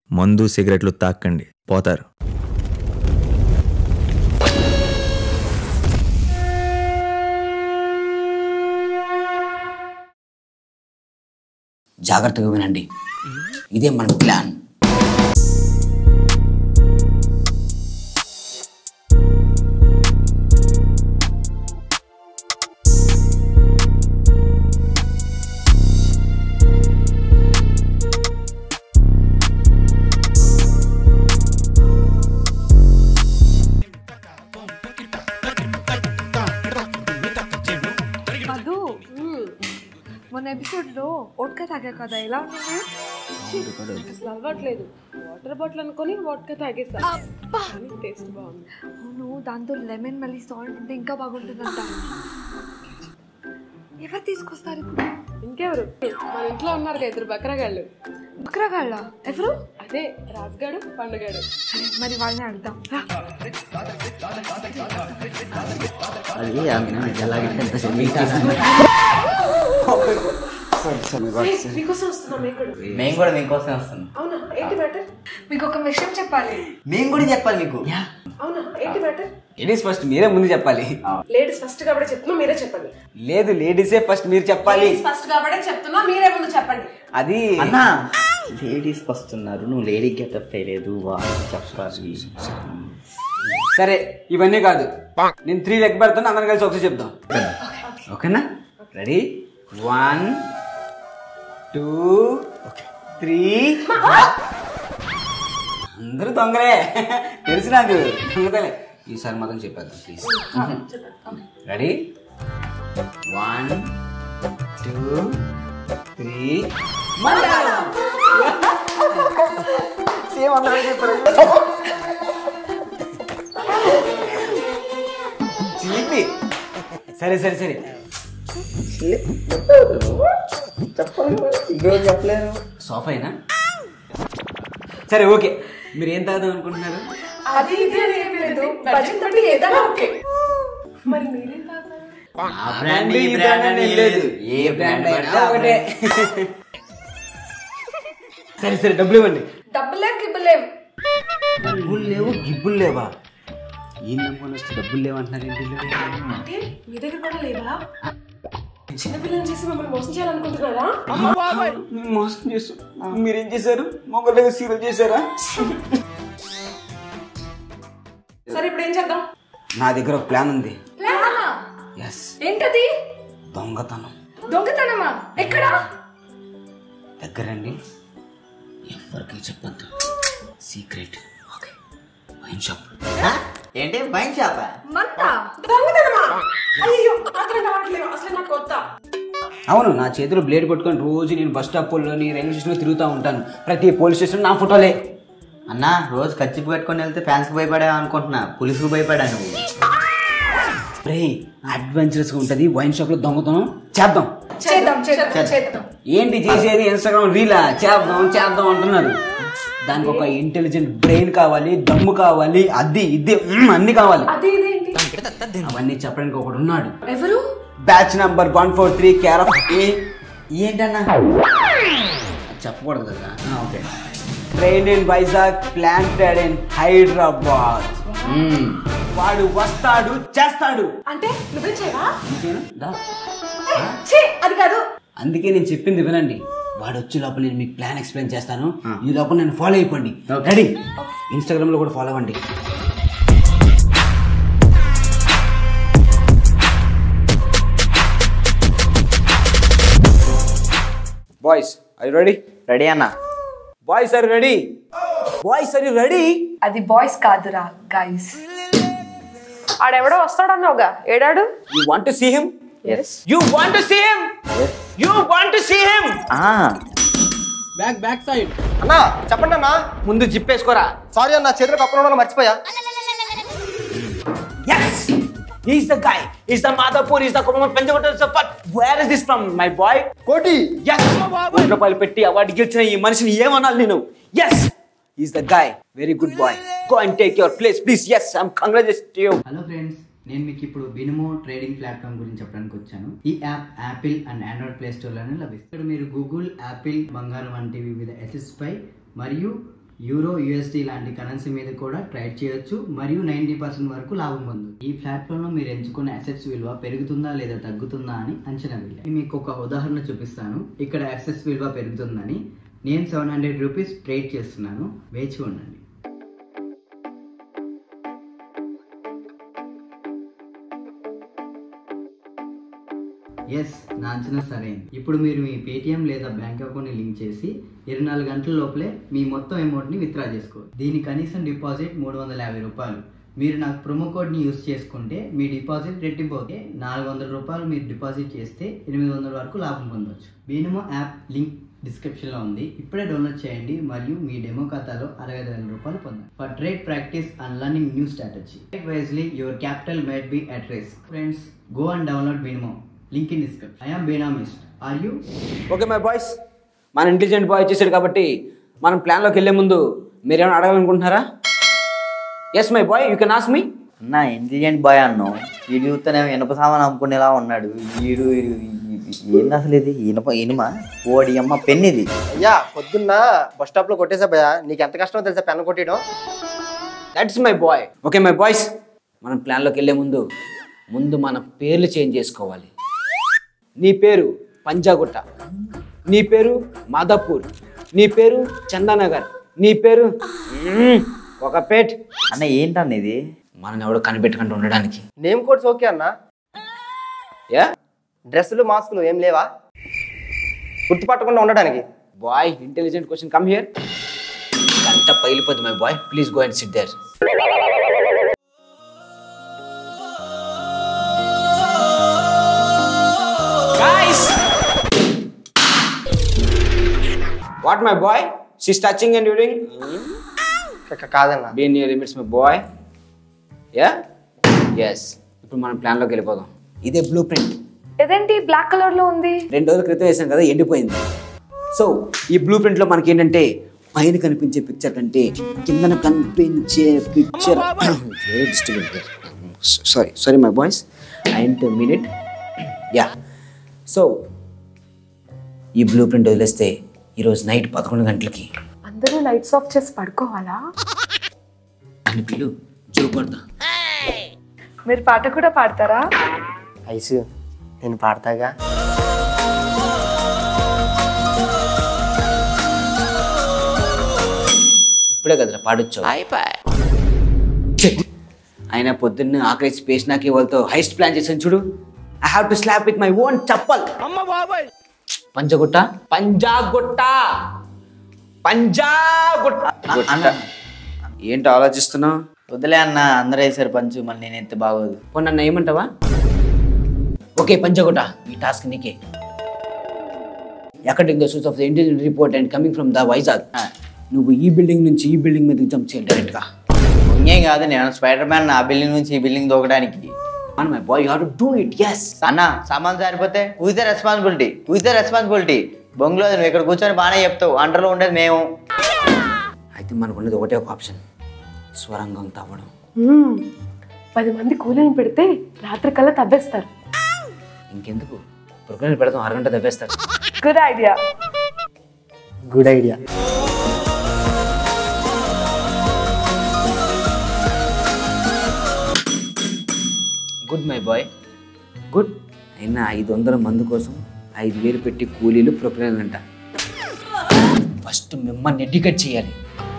మందు సిగరెట్లు తాక్కండి పోతారు జాగ్రత్తగా వినండి ఇదే మన ప్లాన్ మధు మొన్న ఎపిసోడ్ లో ఓట్కా తాగా కదా ఎలా ఉండింది అసలు అలవాట్లేదు వాటర్ బాటిల్ అనుకొని వాట్కా తాగేసా కానీ టేస్ట్ బాగుంది అవును దాంతో లెమన్ మళ్ళీ సాల్ట్ ఉంటే ఇంకా బాగుంటుందంట ఎవరు తీసుకొస్తారు ఇప్పుడు ఇంకెవరు మన ఇంట్లో ఉన్నారు కదా ఇద్దరు బకరగాళ్ళు బక్రాగాళ్ళ ఎవరు అదే రాజుగాడు పండుగాడు సరే, మరి వాళ్ళని అడుగుదాం రా. అది ఎలాగంటే మీకోసం వస్తున్నాం మేము కూడా మేము కూడా మీకోసం వస్తున్నాం అవునా ఏంటి మ్యాటర్ మీకు ఒక విషయం చెప్పాలి మేము కూడా చెప్పాలి మీకు అవునా ఏంటి మ్యాటర్ లేడీస్ ఫస్ట్ మీరే ముందు చెప్పాలి లేడీస్ ఫస్ట్ కాబట్టి చెప్తున్నా మీరే చెప్పండి లేదు లేడీసే ఫస్ట్ మీరు చెప్పాలి ఫస్ట్ కాబట్టి చెప్తున్నా మీరే ముందు చెప్పండి అది అన్నా లేడీస్ వస్తున్నారు నువ్వు లేడీ గెటప్ వేయలేదు వాళ్ళు చెప్పాలి సరే ఇవన్నీ కాదు నేను త్రీ లెక్క పెడతాను అందరం కలిసి ఒకసారి చెప్దాం ఓకేనా రెడీ వన్ టూ త్రీ అందరూ దొంగలే తెలుసు నాకు దొంగతలే ఈసారి మాత్రం చెప్పేద్దాం please ready one two three same అందరూ చెప్పారు చీపి సరే సరే సరే చెప్పలేను సోఫాయినా సరే ఓకే మీరు ఏం తాగుదాం అనుకుంటున్నారు అది ఇది అని ఏమీ లేదు బడ్జెట్ తోటి ఏదైనా ఓకే మరి మీరేం తాగుతారు ఆ బ్రాండ్ ఈ బ్రాండ్ అని ఏం లేదు ఏ బ్రాండ్ అయినా ఒకటే సరే సరే డబ్బులు ఇవ్వండి డబ్బులేం గిబ్బలేం డబ్బులు లేవు గిబ్బులు లేవా ఏం నమ్ముకొని వస్తే డబ్బులు లేవు అంటున్నారు ఏంటి అంటే మీ దగ్గర కూడా లేవా చిన్నపిల్లని చేసి మిమ్మల్ని మోసం చేయాలనుకుంటున్నారా మేము మోసం చేస్తాం మీరేం చేశారు మొగల దగ్గర సీరియల్ చేశారా సరే ఇప్పుడు ఏం చేద్దాం నా దగ్గర ఒక ప్లాన్ ఉంది ప్లానా? ఎస్ ఏంటది దొంగతనం దొంగతనమా ఎక్కడా దగ్గరండి ఎవరికి చెప్పద్దు సీక్రెట్ ఓకే వైన్ షాప్ ఏంటి వైన్ షాపా మంట దొంగతనమా అయ్యో అతను రావట్లేదు అసలు నాకు కొత్త అవును నా చేతిలో బ్లేడ్ పట్టుకొని రోజు నేను బస్ స్టాప్లోని రైల్వే స్టేషన్లో తిరుగుతూ ఉంటాను ప్రతి పోలీస్ స్టేషన్ నా ఫోటోలే అన్నా రోజు ఖర్చు పెట్టుకొని వెళ్తే ఫ్యాన్స్ భయపడా అనుకుంటున్నా పులుసుకు భయపడా నువ్వు రే అడ్వెంచరస్గా ఉంటుంది వైన్ షాప్లో దొంగతనం చేద్దాం చేద్దాం చేద్దాం చేద్దాం ఏంటి చేసేది ఇన్స్టాగ్రామ్ రీలా చేద్దాం చేద్దాం అంటున్నారు దానికి ఒక ఇంటెలిజెంట్ బ్రెయిన్ కావాలి దమ్ము కావాలి అది ఇది మ్మ్, అన్ని కావాలి అది ఇదేంటి అవన్నీ చెప్పడానికి ఒకడు ఉన్నాడు ఎవరు batch number one four three care of A ఏంటన్నా చెప్పకూడదు కదా okay train in Vizag planted in Hyderabad వాడు వస్తాడు చేస్తాడు అంటే నువ్వేం చేయవా అంతేనా? దా. ఛీ, అది కాదు అందుకే నేను చెప్పింది వినండి వాడు వచ్చే లోపల నేను మీకు ప్లాన్ ఎక్స్ప్లెయిన్ చేస్తాను ఈ లోపల నేను ఫాలో అయిపోండి రెడీ ఇన్స్టాగ్రామ్ లో కూడా ఫాలో అవ్వండి బాయ్స్ ఐ రెడీ రెడీ అన్నా boys are ready boys are ready అది బాయ్స్ కాదురా గైస్ ఆడెవడో వస్తాడన్నావుగా ఏడాడు you want to see him you want to see him you want to see him back back side అన్నా చెప్పండి అన్నా ముందు జిప్పేసుకోరా సారీ అన్న చేతిలో కప్పడం వల్ల మర్చిపోయా Yes! He's the guy. He's the Madhapur. He's the Kumamat Panjavatar Safat. Where is this from, my boy? కోటి Yes! కోటి రూపాయలు పెట్టి అవార్డు గెలిచిన ఈ మనిషిని ఏమనాలి నేను yes is the guy very good boy go and take your place please yes I'm congratulate you hello friends నేను మీకు ఇప్పుడు బినుమో ట్రేడింగ్ ప్లాట్ఫామ్ గురించి చెప్పడానికి వచ్చాను ఈ app Apple and Android play స్టోర్లోనే లభిస్తుంది ఇక్కడ మీరు గూగుల్ యాపిల్ బంగారం వంటి వివిధ ఎసెస్ పై మరియు యూరో యూఎస్డి లాంటి కరెన్సీ మీద కూడా ట్రేడ్ చేయొచ్చు మరియు నైంటీ పర్సెంట్ వరకు లాభం పొందొచ్చు ఈ ప్లాట్ఫామ్ లో మీరు ఎంచుకున్న అసెట్స్ విలువ పెరుగుతుందా లేదా తగ్గుతుందా అని అంచనా వేయాలి మీకు ఒక ఉదాహరణ చూపిస్తాను ఇక్కడ అసెట్స్ విలువ పెరుగుతుందని నేను సెవెన్ హండ్రెడ్ రూపీస్ ట్రేడ్ చేస్తున్నాను వేచి ఉండండి ఎస్ నా అంచనా సరైంది ఇప్పుడు మీరు మీ పేటిఎం లేదా బ్యాంక్ అకౌంట్ని లింక్ చేసి ఇరవై నాలుగు గంటల లోపలే మీ మొత్తం అమౌంట్ని విత్డ్రా చేసుకోవచ్చు దీని కనీసం డిపాజిట్ మూడు వందల యాభై రూపాయలు మీరు నాకు ప్రోమో కోడ్ని యూస్ చేసుకుంటే మీ డిపాజిట్ రెట్టింపు అవుతే నాలుగు వందల రూపాయలు మీరు డిపాజిట్ చేస్తే ఎనిమిది వందల వరకు లాభం పొందవచ్చు బీనమో యాప్ లింక్ డిస్క్రిప్షన్లో ఉంది ఇప్పుడే డౌన్లోడ్ చేయండి మరియు మీ డెమో ఖాతాలో అరవై ఐదు వేల రూపాయలు పొందండి for trade practice and learning new strategy wisely your capital might be at risk friends go and download Binomo link in description I am Binomist are you okay my boys మన intelligent boy వచ్చేసాడు కాబట్టి మనం ప్లాన్లోకి వెళ్ళే ముందు మీరేమైనా అడగాలనుకుంటున్నారా yes my boy you can ask me అన్న ఇంటెలిజెంట్ బాయ్ అన్నావు వీడు చూస్తేనే ఇనుప సామాన్ అమ్ముకునేలా ఉన్నాడు వీడు వీడు- ఏంది అసలు ఇది ఇనుప ఇనుమ ఓడి అమ్మ పెన్ ఇది అయ్యా పొద్దున్న బస్ స్టాప్ లో కొట్టేసా భయ్యా నీకు ఎంత కష్టమో తెలుసా పెన్ కొట్టేయడం that's my boy okay my boys మనం ప్లాన్లోకి వెళ్ళే ముందు ముందు మన పేర్లు చేంజ్ చేసుకోవాలి నీ పేరు పంజాగుట్ట నీ పేరు మాదాపూర్ నీ పేరు చందానగర్ నీ పేరు మ్మ్, ఒక పేట్ అన్న ఏంటన్న ఇది మనం ఎవడో కనిపెట్టకుండా ఉండడానికి నేమ్ కోడ్స్ ఓకే అన్న యా డ్రెస్సులు మాస్కులు ఏం లేవా గుర్తుపట్టకుండా ఉండడానికి boy intelligent question come here గంట పగిలిపోద్ది my boy please go and sit there what my boy she's touching and during కా- కాదన్న be near limits my boy yeah yes ఇప్పుడు మనం ప్లాన్లోకి వెళ్ళిపోదాం ఇదే బ్లూ ప్రింట్ ఇదేంటి బ్లాక్ కలర్ లో ఉంది రెండు రోజుల క్రితం వేసాం కదా ఎండిపోయింది సో ఈ బ్లూ ప్రింట్లో మనకి ఏంటంటే పైన కనిపించే పిక్చర్ కంటే కిందన కనిపించే picture sorry sorry my boys and minute yeah so ఈ బ్లూ ప్రింట్ వదిలేస్తే ఈరోజు నైట్ పదకొండు గంటలకి అందరూ లైట్స్ ఆఫ్ చేసి పడుకోవాలా అని పిల్లు చూపడతా మీరు పాట కూడా పాడతారా ఐసు నేను పాడతాగా ఇప్పుడే కదరా పాడొచ్చు అయినా పొద్దున్న ఆకలి స్పేస్ నాకే వాళ్ళతో హైస్ట్ ప్లాన్ చేశాను చూడు I have to slap with my own chappal అమ్మ బాబాయ్ పంజగుట్ట పంజాగుట్ట పంజాగుట్ట అన్న ఏంటి ఆలోచిస్తున్నావు వదిలే అన్న అందరూ వేసారు పంచు మళ్ళీ నేను ఎత్తే బాగోదు పోనీ నన్ను ఏమంటావా ఓకే పంజగుట్ట ఈ టాస్క్ నీకే according the source of the intelligent report and coming from the Vizag నువ్వు ఈ బిల్డింగ్ నుంచి ఈ బిల్డింగ్ మీదకి జంప్ చేయాలి డైరెక్ట్గా ఇంకేం కాదు నేను స్పైడర్ మ్యాన్ ఆ బిల్డింగ్ నుంచి ఈ బిల్డింగ్ దూకడానికి my boy you have to do it yes అన్న సామాన్ సరిపోతే whose the responsibility whose the responsibility బొంగులో నువ్వు ఇక్కడ కూర్చొని బాగానే చెప్తావు అండర్లో ఉండేది మేము అయితే మనకు ఉన్నది ఒకటే ఒక ఆప్షన్ స్వరంగం తవ్వడం మ్మ్. పది మంది కూలీని పెడితే రాత్రి కల్లా తవ్వేస్తారు ఇంకెందుకు ప్రొక్లైన్ పెడతాం అరగంట తవ్వేస్తారు good idea good idea good my boy good అయినా ఐదు వందల మంది కోసం ఐదు వేలు పెట్టి కూలీలు ప్రొక్లైన్ అంట ఫస్ట్ మిమ్మల్ని ఎడ్యుకేట్ చేయాలి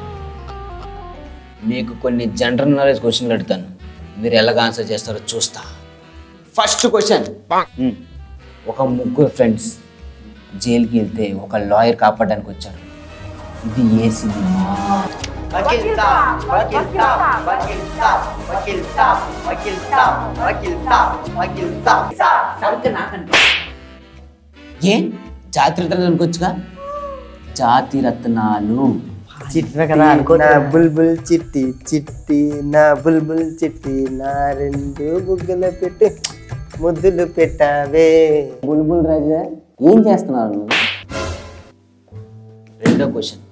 మీకు కొన్ని జనరల్ నాలెడ్జ్ క్వశ్చన్లు అడుగుతాను మీరు ఎలాగ ఆన్సర్ చేస్తారో చూస్తా ఫస్ట్ క్వశ్చన్ ఒక ముగ్గురు ఫ్రెండ్స్ జైలుకి వెళ్తే ఒక లాయర్ కాపాడడానికి వచ్చారు ఇది ఏ సినిమా వకీల్ సాబ్ వకీల్ సాబ్ వకీల్ సాబ్ వకీల్ సాబ్ వకీల్ సాబ్ వకీల్ సాబ్ వకీల్ సాబ్ ఏ జాతి రత్నాలు అనుకోవచ్చుగా జాతి రత్నాలు చిట్టి నా బుల్బుల్ చిట్టి చిట్టి నా బుల్బుల్ చిట్టి నా రెండు బుగ్గల పెట్టి ముద్దులు పెట్టావే బుల్బుల్ రాజా ఏం చేస్తున్నారు నువ్వు రెండో క్వశ్చన్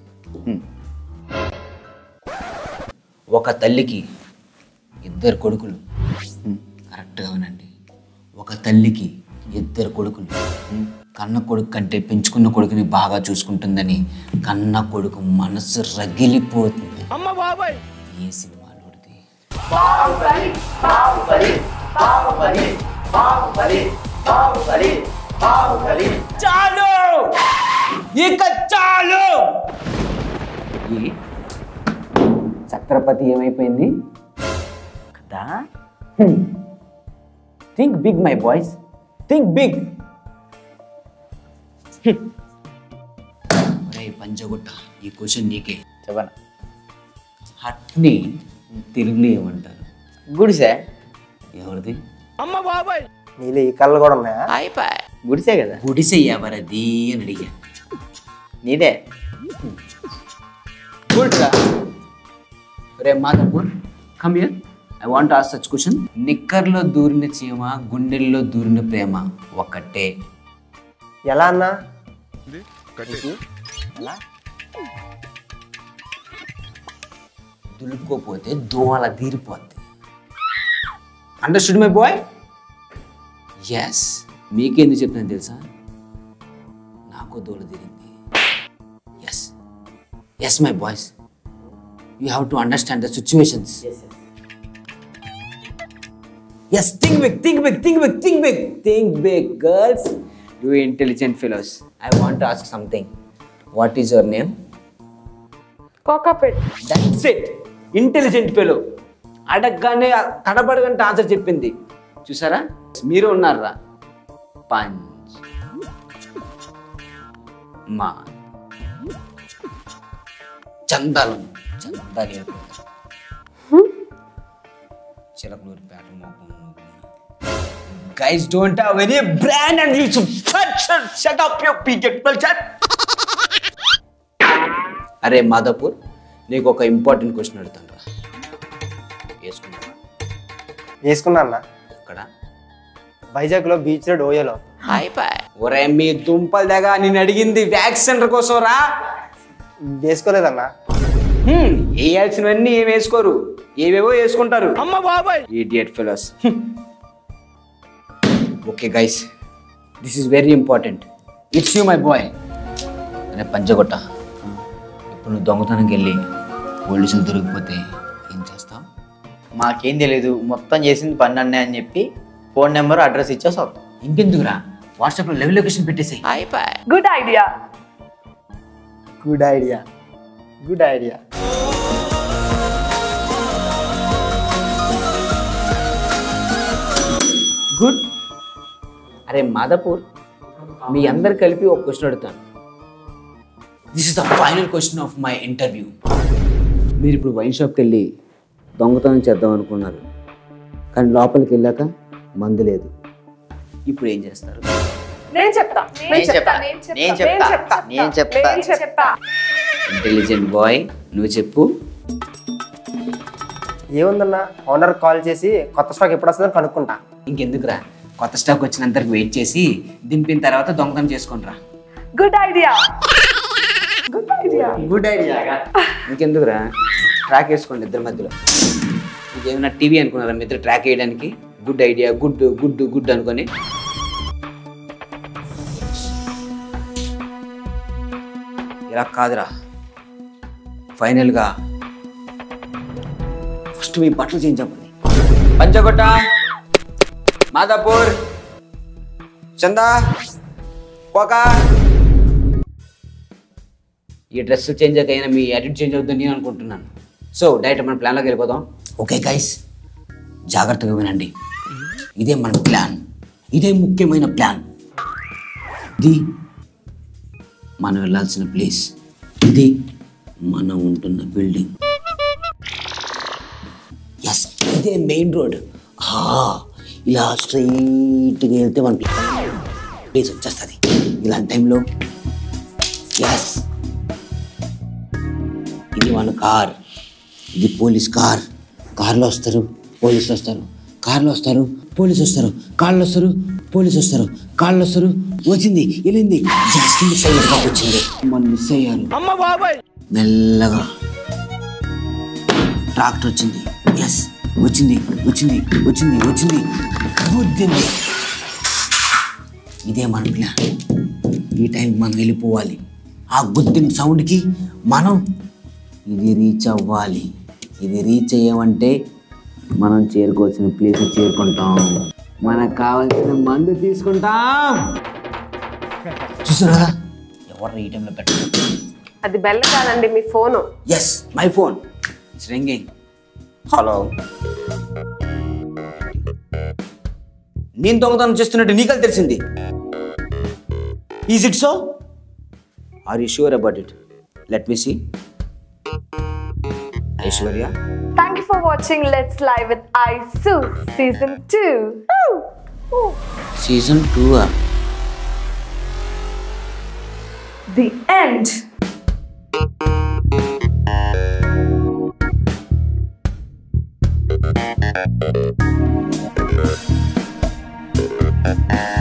ఒక తల్లికి ఇద్దరు కొడుకులు కరెక్ట్గా వినండి ఒక తల్లికి ఇద్దరు కొడుకులు కన్న కొడుకు కంటే పెంచుకున్న కొడుకుని బాగా చూసుకుంటుందని కన్న కొడుకు మనసు రగిలిపోతుంది ఏ సినిమాలోడిది చాలు ఇక చాలు ఏ? ఛత్రపతి ఏమైపోయింది కదా think big my boys think big ఒరే పంచగుట్ట ఈ క్వశ్చన్ నీకే చెప్పనా హట్ని తెలుగులో ఏమంటారు గుడిసే ఎవరిది నీళ్ళు ఈ కళ్ళు కూడా ఉన్నాయా గుడిసే కదా గుడిసె ఎవరది అని అడిగా నీదే గుడ్ రా రే Madhapur come here I want ask such question నిక్కర్లో దూరిన చీమ గుండెల్లో దూరిన ప్రేమ ఒక్కటే ఎలా అన్నా దులుపుకోపోతే దోమల తీరిపోద్ది అండర్స్టూడ్ మై బాయ్ ఎస్ మీకెందుకు చెప్తాను తెలుసా నాకు దోల తీరింది yes yes my boys you have to understand the situations yes think big think big think big think big think big girls you intelligent fellows I want ask something what is your name Kokapet that's it intelligent fellow అడగగానే తడబడగంటే answer చెప్పింది చూసారా మీరు ఉన్నారా punch మా చందాలం చందాలి Chilakaluripet మోకం guys don't have any brand and you should shut, shut, shut up your picket shut. అరే మాధవపూర్ నీకు ఒక ఇంపార్టెంట్ క్వశ్చన్ అడుగుతాను రా వేసుకుంటా వేసుకున్నా అన్న ఇక్కడ వైజాగ్లో బీచ్ రోడ్ ఓయోలో ఒరే మీ దుంపల దగ్గర నేను అడిగింది వ్యాక్స్ సెంటర్ కోసం రా వేసుకోలేదన్నా హ్మ్, వేయాల్సినవన్నీ ఏం వేసుకోరు ఏవేవో వేసుకుంటారు idiot fellows okay guys this is very important it's you my boy అరే పంచగొట్ట ఇప్పుడు నువ్వు దొంగతనంకి వెళ్ళి పోలీసులు దొరికిపోతే ఏం చేస్తావు మాకేం తెలియదు మొత్తం చేసింది పని అన్నే అని చెప్పి ఫోన్ నెంబర్ అడ్రస్ ఇచ్చేసి వస్తాం ఇంకెందుకురా వాట్సాప్లో లెవెల్ లొకేషన్ పెట్టేసాయి good idea good idea good idea good అరే మాధపూర్ మీ అందరు కలిపి ఒక క్వశ్చన్ అడుగుతాను this is the final question of my interview మీరు ఇప్పుడు వైన్ షాప్కి వెళ్ళి దొంగతనం చేద్దాం అనుకున్నారు కానీ లోపలికి వెళ్ళాక మందు లేదు ఇప్పుడు ఏం చేస్తారు నేను చెప్తా నేను చెప్తా నేను చెప్తా నేను చెప్తా నేను చెప్తా ఇంటెలిజెంట్ బాయ్ నువ్వు చెప్పు ఏముందన్నా ఓనర్ కాల్ చేసి కొత్త స్టాక్ ఎప్పుడు వస్తుందో కనుక్కుంటా ఇంకెందుకురా కొత్త స్టాక్ వచ్చినంతకు వెయిట్ చేసి దింపిన తర్వాత దొంగతనం చేసుకుంటారా good idea good idea good idea ఇంకెందుకురా ట్రాక్ వేసుకోండి ఇద్దరి మధ్యలో ఇదేమన్నా టీవీ అనుకున్నారా మీ ఇద్దరు ట్రాక్ వేయడానికి good idea good good good అనుకొని ఇలా కాదురా ఫైనల్గా ఫస్ట్ మీ బట్టలు చేంజ్ అవ్వాలి పంచగొట్ట మాదాపూర్ చందా కోక ఈ డ్రెస్ చేంజ్ అయినా మీ యాటిట్యూడ్ చేంజ్ అవుతుందని నేను అనుకుంటున్నాను సో డైరెక్ట్ మన ప్లాన్లోకి వెళ్ళిపోదాం ఓకే గైస్ జాగ్రత్తగా వినండి ఇదే మన ప్లాన్ ఇదే ముఖ్యమైన ప్లాన్ ఇది మనం వెళ్ళాల్సిన ప్లేస్ ఇది మనం ఉంటున్న బిల్డింగ్ ఎస్ ఇదే మెయిన్ రోడ్ ఇలా స్ట్రైట్గా వెళ్తే మన ప్లేస్ వచ్చేస్తుంది ఇలాంటి టైంలో ఎస్ ఇది మన కార్ ఇది పోలీస్ కార్ కార్లో వస్తారు పోలీసులు వస్తారు కార్లో వస్తారు పోలీసు వస్తారు కార్లో వస్తారు పోలీసు వస్తారు కార్లో వస్తారు వచ్చింది వెళ్ళింది జస్ట్ మిస్ అయ్యేట్టుగా వచ్చింది మనం మిస్ అయ్యారు మెల్లగా ట్రాక్టర్ వచ్చింది ఎస్ వచ్చింది వచ్చింది వచ్చింది వచ్చింది గుద్దింది ఇదే మన ప్లాన్ ఈ టైం మనం వెళ్ళిపోవాలి ఆ గుద్దిన సౌండ్కి మనం ఇది రీచ్ అవ్వాలి ఇది రీచ్ అయ్యామంటే మనం చేరుకోవాల్సిన ప్లేస్ చేరుకుంటాం మనకు కావాల్సిన మందు తీసుకుంటాం చూసారా ఎవరు ఈ టైంలో పెట్టండి అది బెల్ల కాదండి మీ phone yes my phone it's ringing hello నేను దొంగతనం చేస్తున్నట్టు నీకల్ తెలిసింది is it so are you sure about it let me see Aishwarya Thank you for watching Let's Live with Isu Season 2. Season two The end. ఆ